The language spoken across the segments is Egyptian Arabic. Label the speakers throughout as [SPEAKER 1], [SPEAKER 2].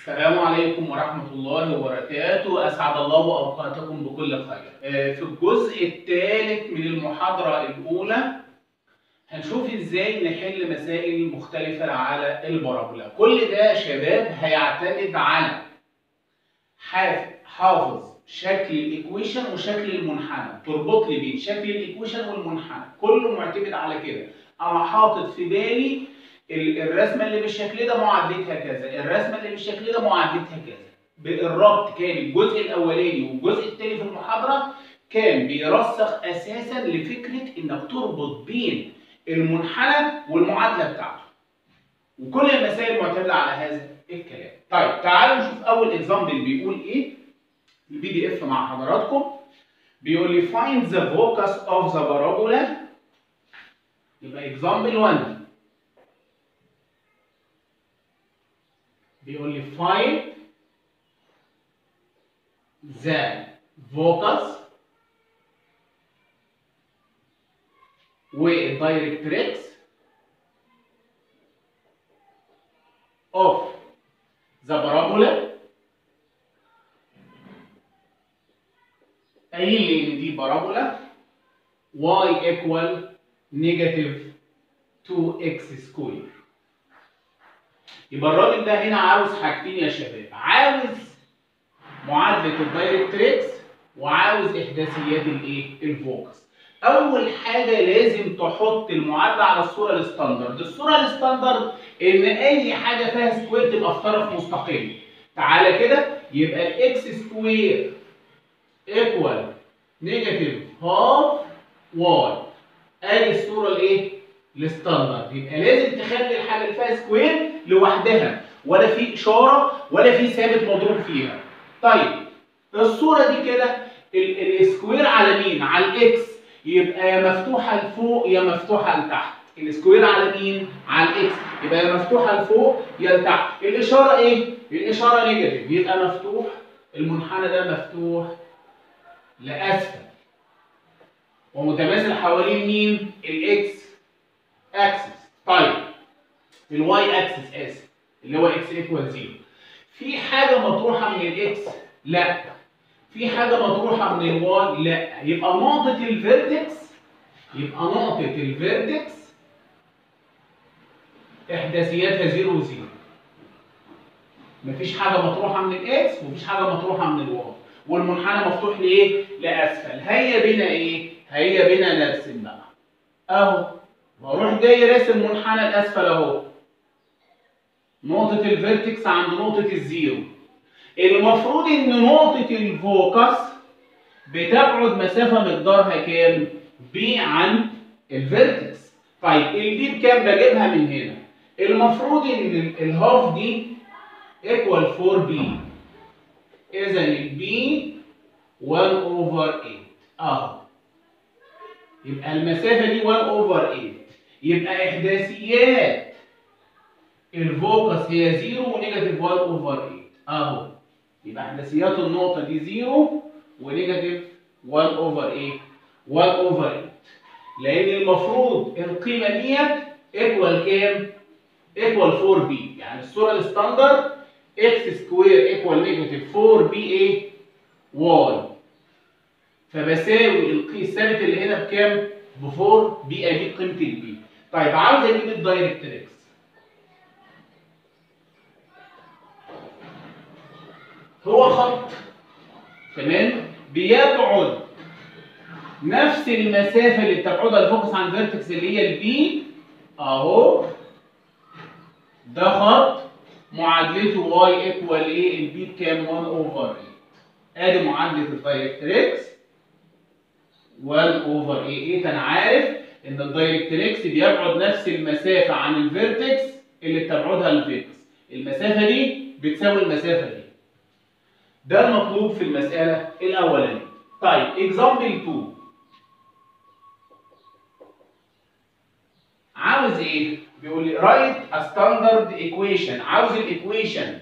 [SPEAKER 1] السلام عليكم ورحمة الله وبركاته أسعد الله أوقاتكم بكل خير آه، في الجزء الثالث من المحاضرة الأولى هنشوف إزاي نحل مسائل مختلفة على البرابولا كل ده يا شباب هيعتمد على حاف- حافظ شكل الإيكويشن وشكل المنحنى تربط لي بين شكل الإيكويشن والمنحنى كله معتمد على كده أنا حاطط في بالي ال- الرسمه اللي بالشكل ده معادلتها كذا الرسمه اللي بالشكل ده معادلتها كذا بالربط كان الجزء الاولاني والجزء الثاني في المحاضره كان بيرسخ اساسا لفكره انك تربط بين المنحنى والمعادله بتاعته وكل المسائل معتمده على هذا الكلام طيب تعالوا نشوف اول اكزامبل بيقول ايه البي دي اف مع حضراتكم بيقول لي find the focus of the parabola يبقى اكزامبل 1 بيقول لي find the focus والdirectrix of the parabola قايل لي ان دي بارابولا y equal negative 2x square يبقى الراجل ده هنا عاوز حاجتين يا شباب عاوز معادله الدايركتريكس وعاوز احداثيات الايه الفوكس اول حاجه لازم تحط المعادله على الصوره الستاندرد الصوره الستاندرد ان اي حاجه فيها سكوير تبقى في طرف مستقيم تعالى كده يبقى الاكس سكوير ايكوال نيجاتيف هاف واي ادي الصوره الايه الستاندرد يبقى لازم تخلي الحاجه اللي فيها سكوير لوحدها ولا في اشاره ولا في ثابت مضروب فيها طيب الصوره دي كده ال- السكوير على مين على الاكس يبقى يا مفتوحه لفوق يا مفتوحه لتحت السكوير على مين على الاكس يبقى يا مفتوحه لفوق يا لتحت الاشاره ايه الاشاره نيجاتيف يبقى مفتوح المنحنى ده مفتوح لاسفل ومتماثل حوالين مين الاكس اكسس طيب الواي اكسس اسف اللي هو اكس ايكوال 0 في حاجه مطروحه من الاكس لا في حاجه مطروحه من الواي لا يبقى نقطه الفيرتكس يبقى نقطه الفيرتكس احداثياتها 0 و0 مفيش حاجه مطروحه من الاكس ومفيش حاجه مطروحه من الواي والمنحنى مفتوح لايه لاسفل هيا بنا ايه هيا بنا نرسم بقى اهو بروح جاي راسم منحنى الاسفل اهو نقطة الفيرتكس عند نقطة الزيرو المفروض ان نقطة الفوكس بتبعد مسافة مقدارها كام؟ ب عن الفيرتكس طيب البي بكام بجيبها من هنا المفروض ان ال- الهاف دي ايكوال 4 بي اذا البي 1 اوفر 8 اهو يبقى المسافة دي 1 اوفر 8 يبقى احداثيات الفوكس هي 0 ونيجاتيف 1 اوفر 8 اهو يبقى احداثيات النقطة دي 0 ونيجاتيف 1 اوفر ايه 1 اوفر 8 لان المفروض القيمة ديت ايكوال كام ايكوال 4 بي يعني الصورة الستاندرد اكس سكوير ايكوال نيجاتيف 4 بي ايه واي فبساوي القي الثابت اللي هنا بكام؟ ب 4 بي اجيب قيمه البي. طيب عاوز اجيب الدايركتريكس. هو خط تمام؟ بيبعد نفس المسافه اللي بتبعدها الفوكس عن الفيرتكس اللي هي البي اهو ده خط معادلته واي ايكوال ايه؟ البي بكام؟ 1 اوفر 8. ادي معادله الدايركتريكس 1 اوفر ايه 8 انا عارف ان الدايركتريكس بيبعد نفس المسافه عن الفيرتكس اللي بتبعدها الفيكس المسافه دي بتساوي المسافه دي ده المطلوب في المساله الاولانيه طيب اكزامبل 2 عاوز ايه بيقول لي رايت ا ستاندرد ايكويشن عاوز الايكويشن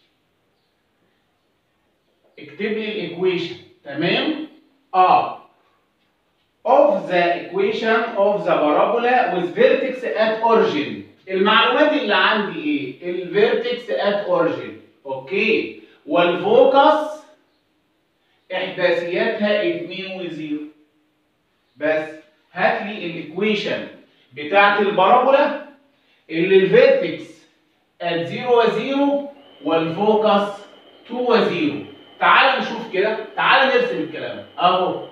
[SPEAKER 1] اكتب لي الايكويشن تمام اه of the equation of the parabola with vertex at origin المعلومات اللي عندي ايه الفيرتكس at origin اوكي والفوكس احداثياتها 2 و0 بس هات لي الايكويشن بتاعت البارابولا اللي الفيرتكس at 0 و0 والفوكس 2 و0 تعال نشوف كده تعال نرسم الكلام اهو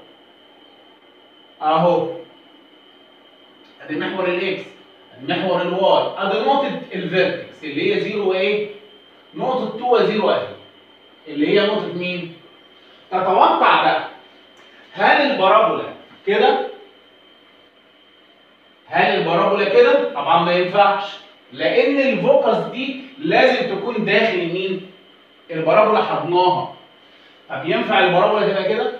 [SPEAKER 1] اهو ادي محور الاكس ادي محور الواي ادي نقطه الفيرتكس اللي هي 0 وايه نقطه 2 و0 اهي اللي هي نقطه مين تتوقع بقى هل البارابولا كده هل البارابولا كده طبعا ما ينفعش لان الفوكس دي لازم تكون داخل مين البارابولا حضناها طب ينفع البارابولا تبقى كده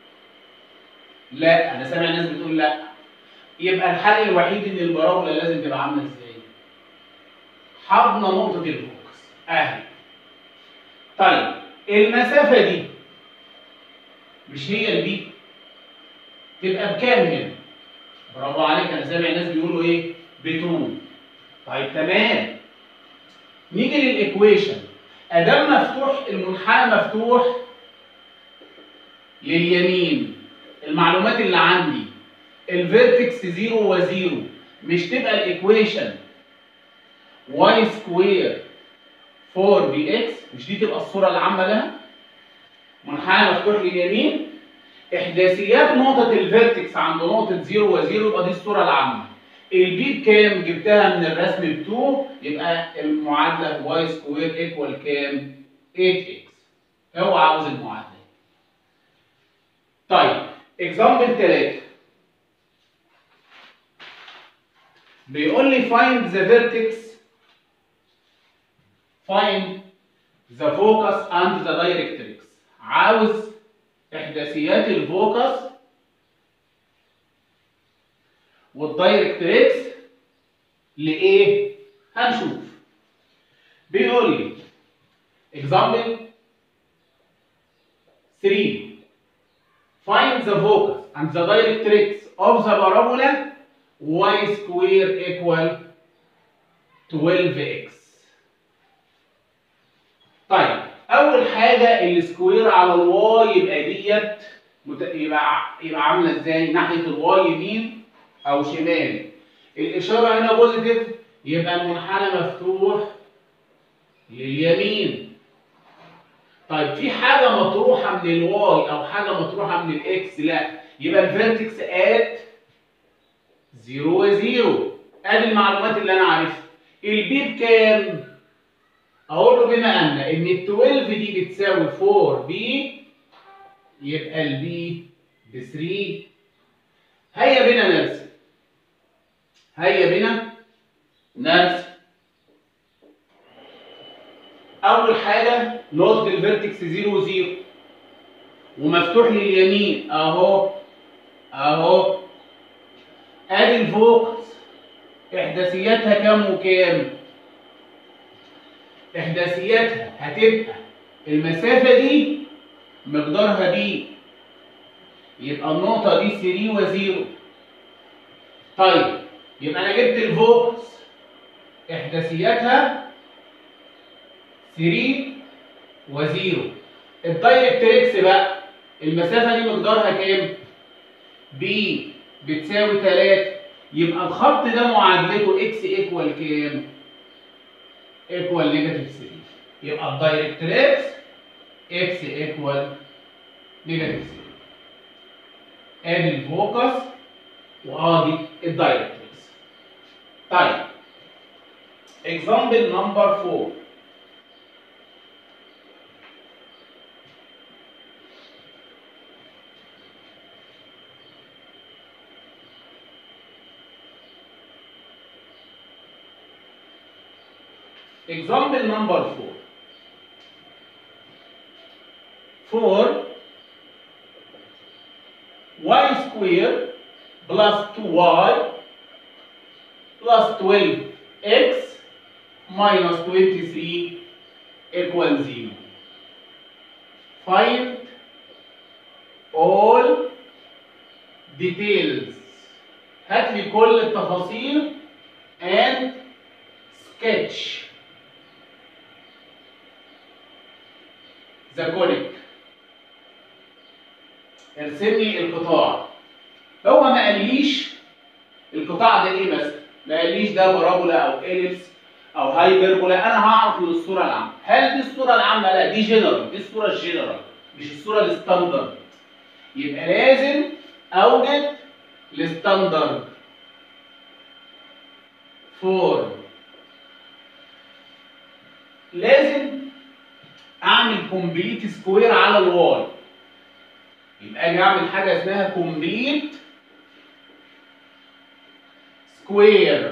[SPEAKER 1] لا انا سامع ناس بتقول لا يبقى الحل الوحيد ان البارابولا لازم تبقى عامله ازاي حضن نقطه الفوكس اهي طيب المسافه دي مش هي البي تبقى بكام هنا برافو عليك انا سامع ناس بيقولوا ايه بتون طيب تمام نيجي للايكويشن ادام مفتوح المنحنى مفتوح لليمين المعلومات اللي عندي الفيرتكس 0 و0 مش تبقى الايكويشن y سكوير 4 بي اكس مش دي تبقى الصوره العامه لها منحنى مفتوح لليمين احداثيات نقطه الفيرتكس عند نقطه 0 و0 يبقى دي الصوره العامه البي بكام جبتها من الرسم ب 2 يبقى المعادله y سكوير ايكوال كام 8 اكس هو عاوز المعادله طيب اكزامبل 3 بيقول لي find the vertex find the focus and the directrix عاوز احداثيات الفوكس والدايركتريكس لايه هنشوف بيقول لي example 3 find the focus and the directrix of the parabola y square equal 12x طيب اول حاجه السكوير على الواي يبقى ديت مت- يبقى يبقى عامله ازاي ناحيه الواي يمين او شمال الاشاره هنا بوزيتيف يبقى المنحنى مفتوح لليمين طيب في حاجه مطروحه من الواي او حاجه مطروحه من الاكس لا يبقى الفيرتكس ات 0 و0 ادي المعلومات اللي انا عارفها البي بكام اقول له بما ان ان ال 12 دي بتساوي 4 بي يبقى البي ب 3 هيا بنا نرسم هيا بنا نرسم اول حاجه نقطه الفيرتكس 0 و0 ومفتوح لليمين اهو اهو ادي الفوكس احداثياتها كام وكام احداثياتها هتبقى المسافه دي مقدارها بي يبقى النقطه دي 3 و0 طيب يبقى انا جبت الفوكس احداثياتها 3 و0 الدايركتريكس بقى المسافه دي مقدارها كام بي بتساوي 3 يبقى الخط ده معادلته اكس ايكوال كام ايكوال نيجاتيف 3 يبقى الدايركتريكس اكس ايكوال نيجاتيف 3 ادي الفوكس وادي الدايركتريكس طيب example number 4 Example number 4. 4 y square plus 2y plus 12x minus 23 equals 0. Find all details. هات لي كل التفاصيل and sketch ذا كونيك ارسم لي القطاع هو ما قاليش القطاع ده ايه مثلا ما قاليش ده بارابولا او اليبس او هايبربولا انا هعرف من الصوره العامه هل دي الصوره العامه لا دي جنرال دي الصوره الجنرال مش الصوره الستاندرد يبقى لازم اوجد الستاندرد فور لازم اعمل كومبليت سكوير على الواي يبقى اجي اعمل حاجه اسمها كومبليت سكوير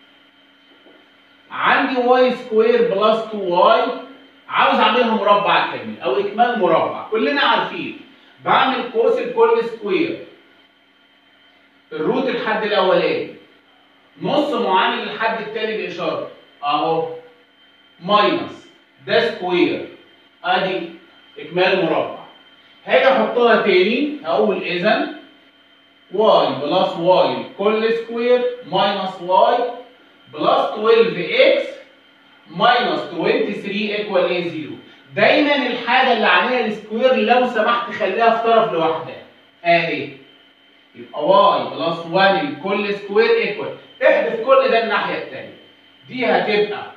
[SPEAKER 1] عندي واي سكوير بلس 2 واي عاوز اعملها مربع كامل او اكمال مربع كلنا عارفين بعمل قوس لكل سكوير الروت الحد الاولاني نص معامل للحد الثاني باشاره اهو ماينس ده سكوير ادي اكمال مربع هاجي احطها تاني هقول اذا واي بلس واي كل سكوير ماينس واي بلس 12 اكس ماينس 23 ايكوال ايه 0 دايما الحاجه اللي عليها السكوير لو سمحت خليها في طرف لوحدها اهي يبقى واي بلس 1 لكل سكوير ايكوال احذف كل ده الناحيه الثانيه دي هتبقى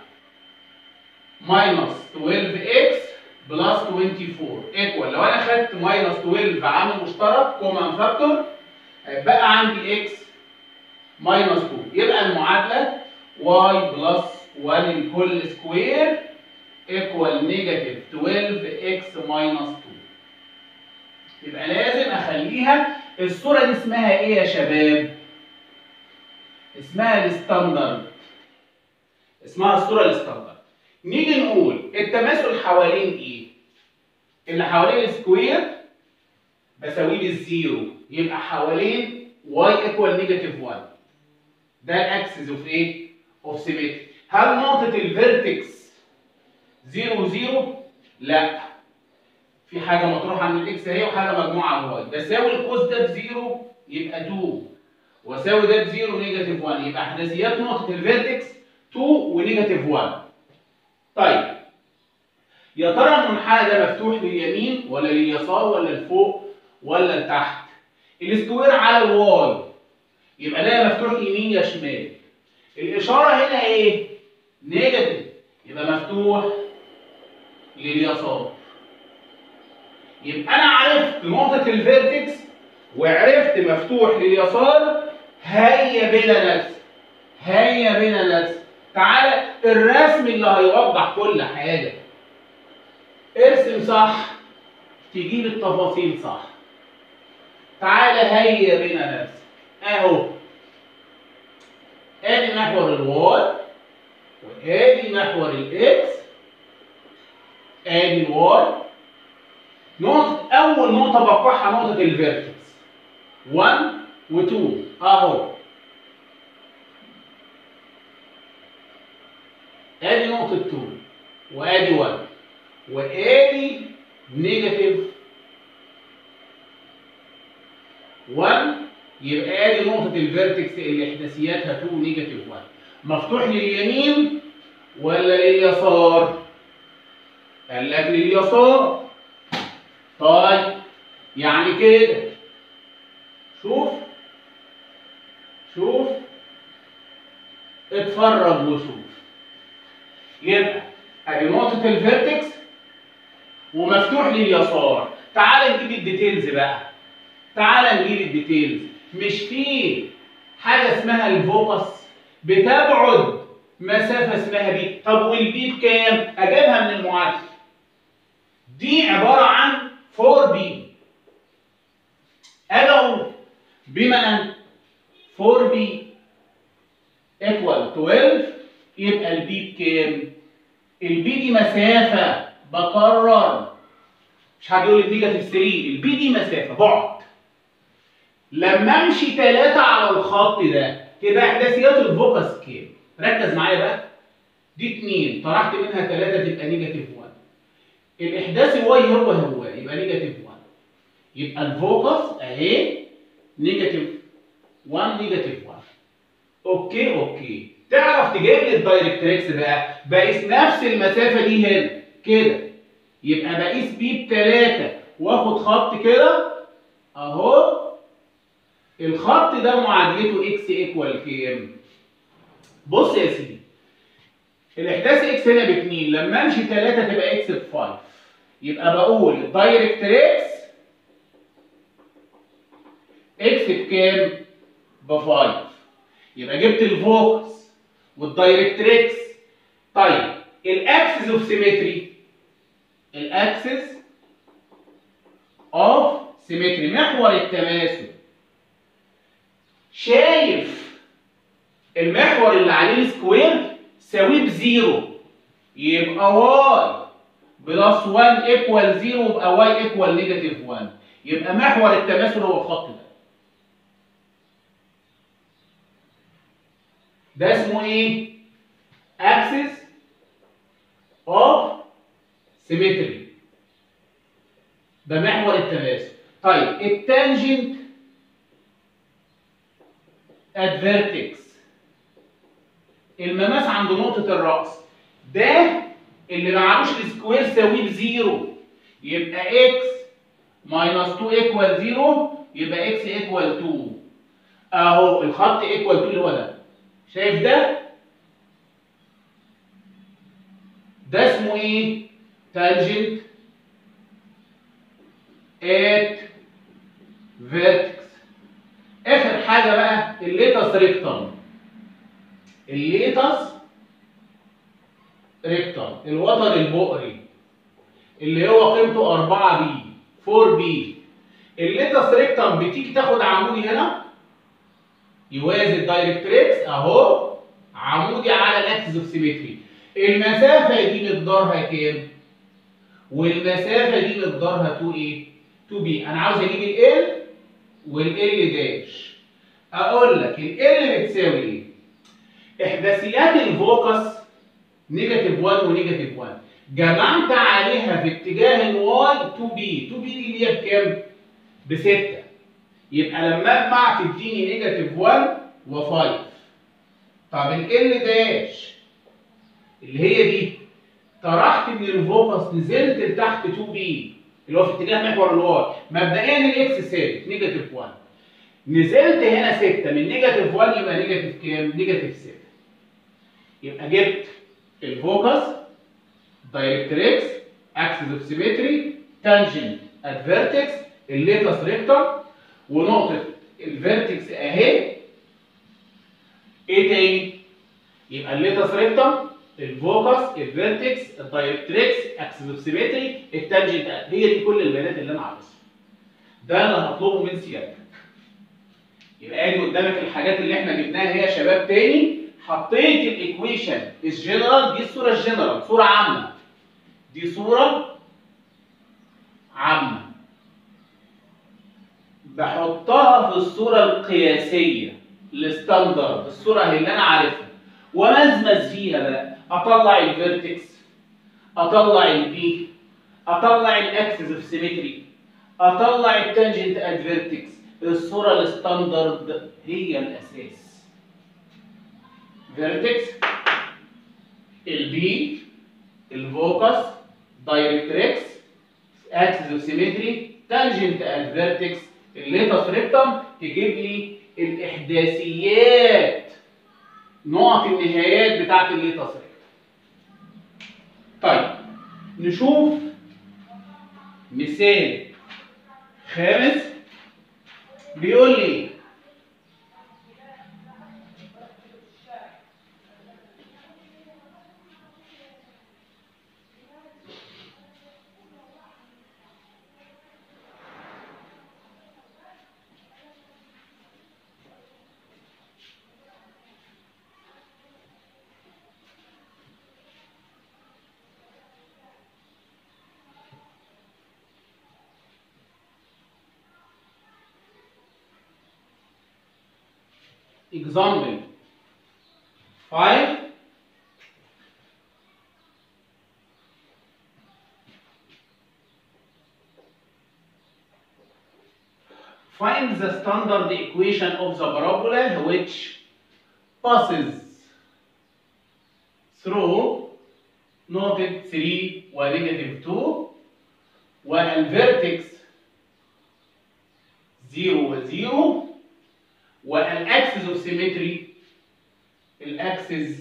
[SPEAKER 1] ماينس 12 اكس بلس 24 ايكوال لو انا خدت ماينس 12 عامل مشترك كومن فاكتور هيبقى عندي اكس ماينس 2 يبقى المعادله واي بلس 1 لكل سكوير ايكوال نيجاتيف 12 اكس ماينس 2 يبقى لازم اخليها الصوره دي اسمها ايه يا شباب؟ اسمها الستاندرد اسمها الصوره الستاندرد نيجي نقول التماثل حوالين ايه؟ اللي حوالين السكوير بساويه بالزيرو يبقى حوالين واي ايكوال نيجاتيف 1 ده الاكسس اوف ايه؟ اوف سيمتري هل نقطة الفيرتكس 0 0 لا في حاجة مطروحة من الاكس اهي وحاجة مجموعة على الواي بساوي القوس ده بزيرو يبقى 2 واساوي ده بزيرو نيجاتيف 1 يبقى احداثيات نقطة الفيرتكس 2 ونيجاتيف 1 طيب يا ترى المنحنى ده مفتوح لليمين ولا لليسار ولا لفوق ولا لتحت؟ السكوير على الواي يبقى ده مفتوح يمين يا شمال الإشارة هنا إيه؟ نيجاتيف يبقى مفتوح لليسار يبقى أنا عرفت نقطة الفيرتكس وعرفت مفتوح لليسار هيا بلا نفس هيا بلا نفس تعالى الرسم اللي هيوضح كل حاجة ارسم صح تجيب التفاصيل صح تعالى هيا بنا نفس اهو ادي محور الواي وادي محور الاكس ادي الواي نقطة أول نقطة بقعها نقطة الفيرتكس 1 و 2 أهو ادي نقطة 2 وادي 1 وادي نيجاتيف 1 يبقى ادي نقطة الفيرتكس اللي احداثياتها 2 نيجاتيف 1 مفتوح لليمين ولا لليسار؟ قال لك لليسار طيب يعني كده شوف شوف اتفرج وشوف يبقى ادي نقطة الفيرتكس ومفتوح لليسار تعال نجيب الديتيلز بقى تعال نجيب الديتيلز مش في حاجة اسمها الفوكس بتبعد مسافة اسمها بي طب والبي بكام؟ أجيبها من المعادلة دي عبارة عن 4 بي أجي أقول بما أن 4 بي ايكوال 12 يبقى البي بكام؟ البي دي مسافة بكرر مش حد يقول لي نيجاتيف 3 البي دي مسافة بعد لما امشي 3 على الخط ده تبقى احداثيات الفوكس كام؟ ركز معايا بقى دي 2 طرحت منها 3 تبقى نيجاتيف 1 الاحداث الواي هو هو يبقى نيجاتيف 1 يبقى الفوكس اهي نيجاتيف 1 نيجاتيف 1 اوكي اوكي تعرف تجيب لي الدايركتريكس بقى بقيس نفس المسافه دي هنا كده يبقى بقيس بي بتلاتة واخد خط كده اهو الخط ده معادلته اكس ايكوال كام؟ بص يا سيدي الاحداث اكس هنا باتنين لما امشي تلاتة تبقى اكس بفايف يبقى بقول الدايركت اكس اكس بكام؟ بفايف يبقى جبت الفوكس والدايركتريكس طيب الاكسس اوف سيمتري الاكسس اوف سيمتري محور التماثل شايف المحور اللي عليه السكوير ساويه بزيرو يبقى واي بلس 1 ايكوال 0 يبقى واي ايكوال نيجاتيف 1 يبقى محور التماثل هو الخط ده ده اسمه ايه؟ axis of symmetry ده محور التماثل طيب التانجنت at vertex المماس عند نقطة الرأس ده اللي معلوش السكوير ساويه بزيرو يبقى x minus 2 equal 0 يبقى x equal 2 اهو الخط equal 2 اللي هو ده شايف ده؟ ده اسمه ايه؟ تانجنت at vertex اخر حاجه بقى الليتس ريكتم الليتس ريكتم الوتر البؤري اللي هو قيمته 4 بي 4 بي الليتس ريكتم بتيجي تاخد عمودي هنا يوازي الدايركتريكس اهو عمودي على الاكسس اوف سيمتري المسافه دي مقدارها كام والمسافه دي مقدارها 2 ايه 2 بي انا عاوز اجيب ال والال داش اقول لك ال بتساوي ايه احداثيات الفوكس نيجاتيف 1 ونيجاتيف 1 جمعت عليها في اتجاه الواي 2 بي 2 بي دي اللي هي بكام ب 6 يبقى لما اجمع تديني نيجاتيف 1 و5 طب ال داش اللي هي دي طرحت من الفوكس نزلت لتحت 2 بي اللي هو في اتجاه محور الواي مبدئيا الاكس ثابت نيجاتيف 1 نزلت هنا 6 من نيجاتيف 1 يبقى نيجاتيف كام؟ نيجاتيف 6 يبقى جبت الفوكس دايركتريكس اكسس اوف سيمتري تانجنت ات فيرتكس الليتس ريكتم ونقطة الفيرتكس اهي ايه تاني؟ يبقى الليتس ريكتم الفوكس الفيرتكس الدايركتريكس اكسس اوف سيمتري التانجنت هي دي كل البيانات اللي انا عاوزها ده اللي هطلبه من سيادتك يبقى ادي قدامك الحاجات اللي احنا جبناها هي يا شباب تاني حطيت الايكويشن الجنرال دي الصوره الجنرال صوره عامه دي صوره عامه بحطها في الصوره القياسيه الستاندرد الصوره اللي انا عارفها ومزمز فيها بقى اطلع الفيرتكس اطلع البي اطلع الاكسس اوف سيمتري اطلع التانجنت ات فيرتكس الصوره الستاندرد هي الاساس فيرتكس البي الفوكس دايركتريكس اكسس اوف سيمتري تانجنت ات فيرتكس الليتس ريكتم تجيب لي الاحداثيات نقط النهايات بتاعت الليتس ريكتم طيب نشوف مثال خامس بيقول لي ايه example 5 find the standard equation of the parabola which passes through noted 3 و negative 2 والفيرتكس 0 و0 والاكسس اوف سيمتري الاكسس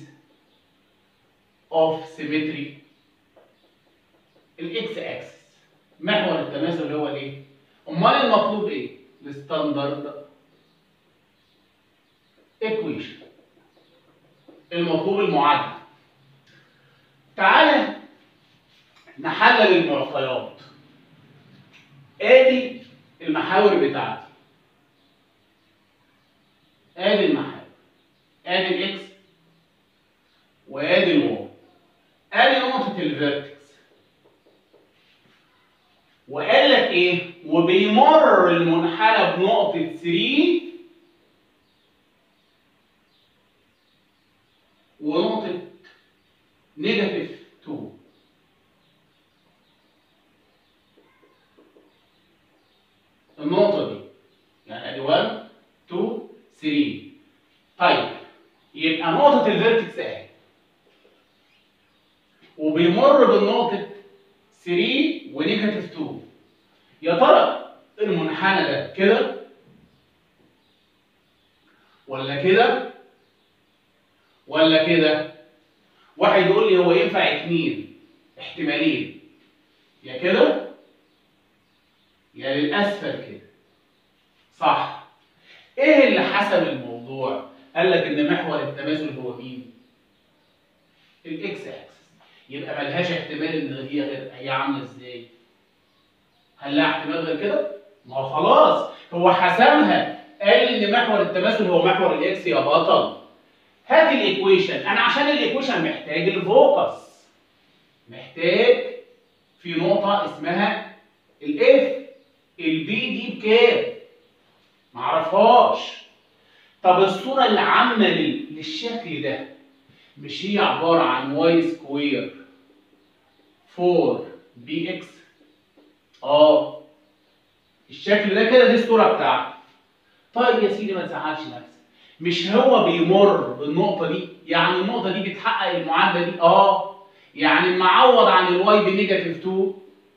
[SPEAKER 1] اوف سيمتري الاكس اكسس محور التماثل اللي هو الايه؟ امال المطلوب ايه؟ الستاندرد ايكويشن المطلوب المعادله تعالى نحلل المعطيات ادي المحاور بتاعتي ادي المحاور ادي الاكس وادي الواي ادي نقطه الفيرتكس وقال لك ايه وبيمر المنحنى بنقطه 3 ونقطه نيجاتيف 2 النقطة دي يعني ادي 1 2 3 طيب يبقى نقطة الفيرتكس اهي وبيمر بالنقطة 3 ونيجاتيف 2 يا ترى المنحنى ده كده ولا كده ولا كده واحد يقول لي هو ينفع اتنين احتمالين يا كده يا للاسفل كده صح ايه اللي حسب الموضوع قال لك ان محور التماثل هو مين الاكس اكسس يبقى ملهاش احتمال ان هي غير هي عامله ازاي هل لها احتمال غير كده ما هو خلاص هو حسمها قال ان محور التماثل هو محور الاكس يا بطل هات الايكويشن انا عشان الايكويشن محتاج الفوكس محتاج في نقطه اسمها الاف البي دي بكام معرفهاش طب الصوره العامه للشكل ده مش هي عباره عن واي سكوير 4 بي اكس اه الشكل ده كده دي الصوره بتاعته طيب يا سيدي ما تزعلش نفسك مش هو بيمر بالنقطه دي يعني النقطه دي بتحقق المعادله دي اه يعني معوض عن الواي بنيجاتيف 2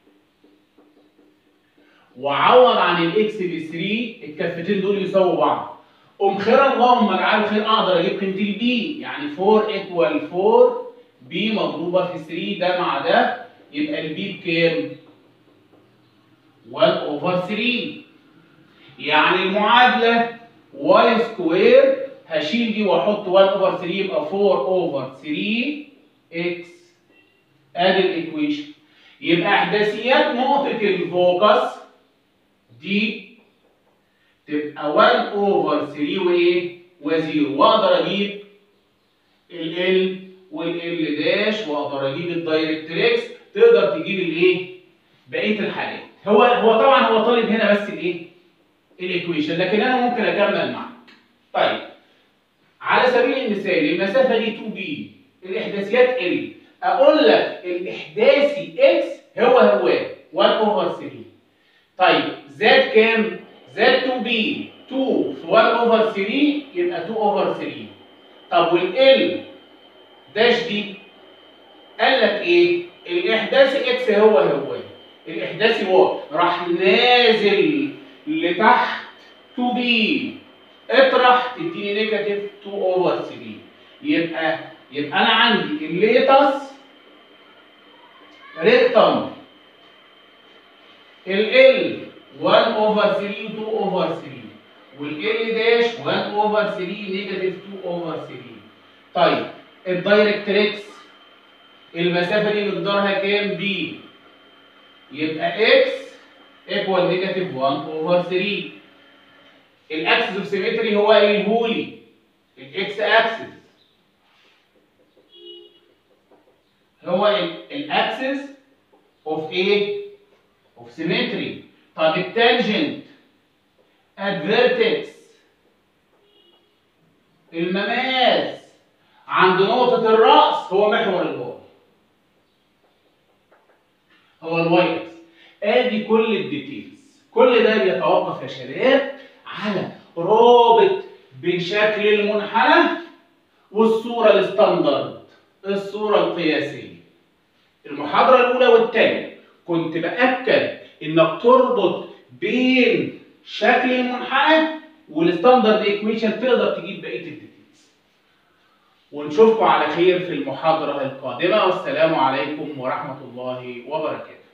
[SPEAKER 1] وعوض عن الاكس ب 3 الكفتين دول يساووا بعض قوم خير اللهم اجعله خير اقدر اجيب قيمه البي يعني 4 ايكوال 4 بي مضروبه في 3 ده مع ده يبقى البي بكام؟ 1 اوفر 3 يعني المعادله واي سكوير هشيل دي واحط 1 اوفر 3 يبقى 4 اوفر 3 اكس ادي الايكويشن يبقى احداثيات نقطه الفوكس دي تبقى 1 اوفر 3 وايه؟ و0 واقدر اجيب ال ال والال داش واقدر اجيب الدايركتريكس تقدر تجيب الايه؟ بقيه الحاجات هو هو طبعا هو طالب هنا بس الايه؟ الايكويشن لكن انا ممكن اكمل معاك. طيب على سبيل المثال المسافه دي 2 بي الاحداثيات ال اقول لك الاحداثي اكس هو هو 1 اوفر 3 طيب زاد كام؟ زاد 2 بي 2 في 1 اوفر 3 يبقى 2 اوفر 3 طب والال داش دي قال لك ايه؟ الاحداثي اكس هو هو الاحداثي واي راح نازل لتحت 2 بي اطرح تديني نيجاتيف 2 اوفر 3 يبقى يبقى انا عندي الليتس ريكتم ال 1 اوفر 3 2 اوفر 3 والال داش 1 اوفر 3 نيجاتيف 2 اوفر 3 طيب الدايركتريكس المسافه دي مقدارها كام بي يبقى اكس ايكوال نيجاتيف 1 اوفر 3 الاكسس اوف سيمتري هو قايلهولي الاكس اكسس هو الاكسس اوف ايه؟ اوف سيمتري طب التانجنت ادفيرتكس المماس عند نقطة الرأس هو محور الواي هو الواي اكس ادي كل الديتيلز كل ده بيتوقف يا شباب على رابط بين شكل المنحنى والصورة الستاندرد الصورة القياسية المحاضرة الأولى والثانية كنت باكد انك تربط بين شكل المنحنى والستاندرد ايكويشن تقدر تجيب بقيه الديتيلز ونشوفكم على خير في المحاضره القادمه والسلام عليكم ورحمه الله وبركاته